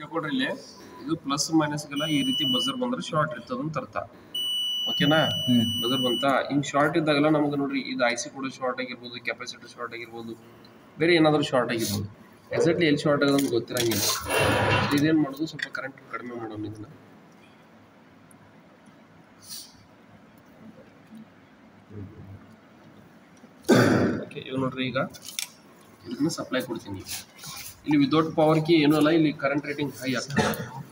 ತಿಳ್ಕೊಡ್ರಿ ಇಲ್ಲಿ ಇದು ಪ್ಲಸ್ ಮೈನಸ್ಗೆಲ್ಲ ಈ ರೀತಿ ಬಜರ್ ಬಂದ್ರೆ ಶಾರ್ಟ್ ಇರ್ತದ ಅಂತ ಅರ್ಥ ಓಕೆನಾ ಹ್ಮ್ ಬಜರ್ ಬಂತಾ ಹಿಂಗ್ ಶಾರ್ಟ್ ಇದ್ದಾಗೆಲ್ಲ ನಮ್ಗೆ ನೋಡ್ರಿ ಇದು ಐ ಸಿ ಕೂಡ ಶಾರ್ಟ್ ಆಗಿರ್ಬೋದು ಕೆಪಾಸಿಟರ್ ಶಾರ್ಟ್ ಆಗಿರ್ಬೋದು ಬೇರೆ ಏನಾದರೂ ಶಾರ್ಟ್ ಆಗಿರ್ಬೋದು ಎಕ್ಸಾಕ್ಟ್ಲಿ ಎಲ್ಲಿ ಶಾರ್ಟ್ ಆಗೋದು ಗೊತ್ತಿರಂಗಿಲ್ಲ ಇದೇನು ಮಾಡೋದು ಸ್ವಲ್ಪ ಕರೆಂಟ್ ಕಡಿಮೆ ಮಾಡೋಣ ಇದನ್ನ ಓಕೆ ಇವ್ ನೋಡ್ರಿ ಈಗ ಇದನ್ನ ಸಪ್ಲೈ ಕೊಡ್ತೀನಿ ಇಲ್ಲಿ ವಿದೌಟ್ ಪವರ್ ಕಿ ಏನೂ ಅಲ್ಲ ಇಲ್ಲಿ ಕರೆಂಟ್ ರೇಟಿಂಗ್ ಹೈ ಆಗ್ತದೆ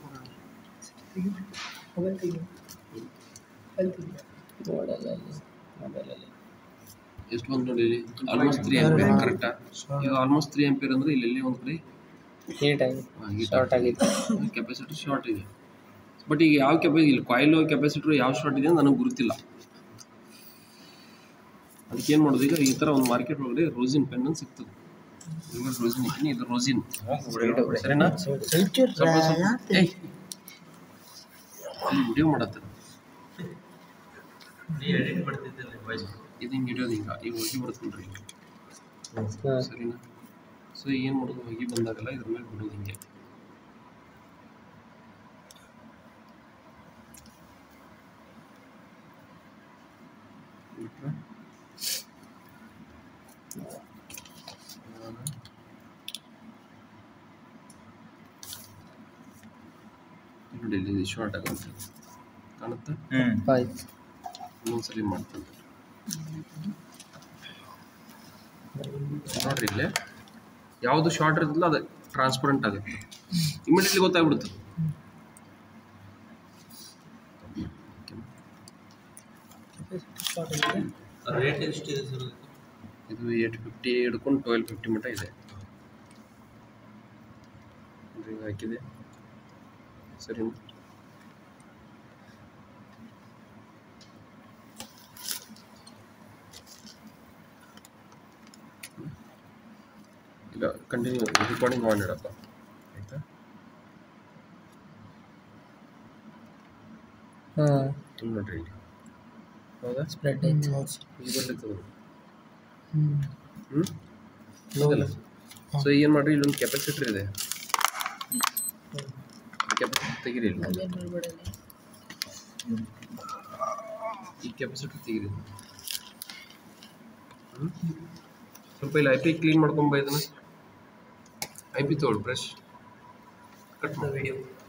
ಎಷ್ಟು ಬಂತು ನೋಡಿ ಇಲ್ಲಿ ಆಲ್ಮೋಸ್ಟ್ ತ್ರೀ ಆಂಪಿಯರ್ ಕರೆಕ್ಟಾ ಈಗ ಆಲ್ಮೋಸ್ಟ್ ತ್ರೀ ಆಂಪಿಯರ್ ಅಂದ್ರೆ ಇಲ್ಲಿ ಎಲ್ಲಿ ಒಂದು ಕಡೆ ಹೀಟ್ ಆಗಿ ಶಾರ್ಟ್ ಆಗಿತ್ತು ಕೆಪಾಸಿಟಿ ಶಾರ್ಟ್ ಇದೆ ಬಟ್ ಈಗ ಯಾವ ಕೆಪಾ ಇಲ್ಲಿ ಕಾಯಿಲ್ ಕೆಪಾಸಿಟರ್ ಯಾವ ಶಾರ್ಟ್ ಇದೆ ಅಂತ ನನಗೆ ಗುರುತಿಲ್ಲ ಅದಕ್ಕೆ ಏನು ಮಾಡೋದು ಈಗ ಈ ಥರ ಒಂದು ಮಾರ್ಕೆಟ್ ಒಳಗಡೆ ರೋಸಿನ್ ಪೆನ್ ಅಂತ ಸಿಗ್ತದೆ ಇವಾಗ ರೋಸಿನ್ ಇದ್ದೀನಿ ಇದು ರೋಸಿನ್ ಸರಿನಾ ಸ್ವಲ್ಪ ಸ್ವಲ್ಪ ಏಯ್ ಅಲ್ಲಿ ವಿಡಿಯೋ ಮಾಡತ್ತ ಇದು ಹಿಂಗೆ ಹಿಡಿಯೋದು ಈಗ ಈಗ ಹೋಗಿ ಬರ್ತಲ್ರಿ ಸರಿನಾ ಸೊ ಏನು ಮಾಡೋದು ಹೋಗಿ ಬಂದಾಗಲ್ಲ ಇದ್ರ ಮೇಲೆ ಬಿಡೋದು ಹಿಂಗೆ ಬಿಟ್ರೆ ನೋಡಿ ಇಲ್ಲಿ ಶಾರ್ಟ್ ಆಗುತ್ತೆ ಕಾಣುತ್ತಾ ಹ್ಮ್ ಆಯ್ತು ಇನ್ನೊಂದ್ಸಲಿ ಮಾಡ್ತೇನೆ ನೋಡ್ರಿ ಇಲ್ಲಿ ಯಾವುದು ಶಾರ್ಟ್ ಇರ್ತದಲ್ಲ ಅದು ಟ್ರಾನ್ಸ್ಪರೆಂಟ್ ಆಗುತ್ತೆ ಇಮಿಡಿಯೇಟ್ಲಿ ಗೊತ್ತಾಗ್ಬಿಡುತ್ತೆ ರೇಟ್ ಎಷ್ಟಿದೆ ಸರ್ ಇದು ಏಟ್ ಫಿಫ್ಟಿ ಹಿಡ್ಕೊಂಡು ಟ್ವೆಲ್ ಫಿಫ್ಟಿ ಮಟ್ಟ ಇದೆ ಇದು ಹಿಂಗೆ ಹಾಕಿದೆ ಸರಿ ಇಲ್ಲ ಕಂಟಿನ್ಯೂ ರೆಕಾರ್ಡಿಂಗ್ ಆನ್ ಇಡಪ್ಪ ಆಯ್ತಾ ಹಾಂ ತುಂಬ ನೋಡ್ರಿ ಇಲ್ಲಿ ಹೌದಾ ಸ್ಪ್ರೆಡ್ ಆಯ್ತು ಇದು ಬರ್ಲಿಕ್ಕೆ ಹ್ಞೂ ಹ್ಞೂ ಹೌದಲ್ಲ ಸೊ ಏನು ಮಾಡ್ರಿ ಇಲ್ಲೊಂದು ಕೆಪಾಸಿಟರ್ ಇದೆ ಕೆಪಾಸಿಟರ್ ತೆಗೀರಿ ಇಲ್ಲಿ ಈ ಕೆಪಾಸಿಟರ್ ತೆಗೀರಿ ಹ್ಮ್? ಸ್ವಲ್ಪ ಇಲ್ಲಿ ಐ ಪಿ ಕ್ಲೀನ್ ಮಾಡ್ಕೊಂಬ ಇದನ್ನ ಐ ಪಿ ತೊಗೊಳ್ಳಿ ಬ್ರಷ್ ಕಟ್ ಮಾಡಿ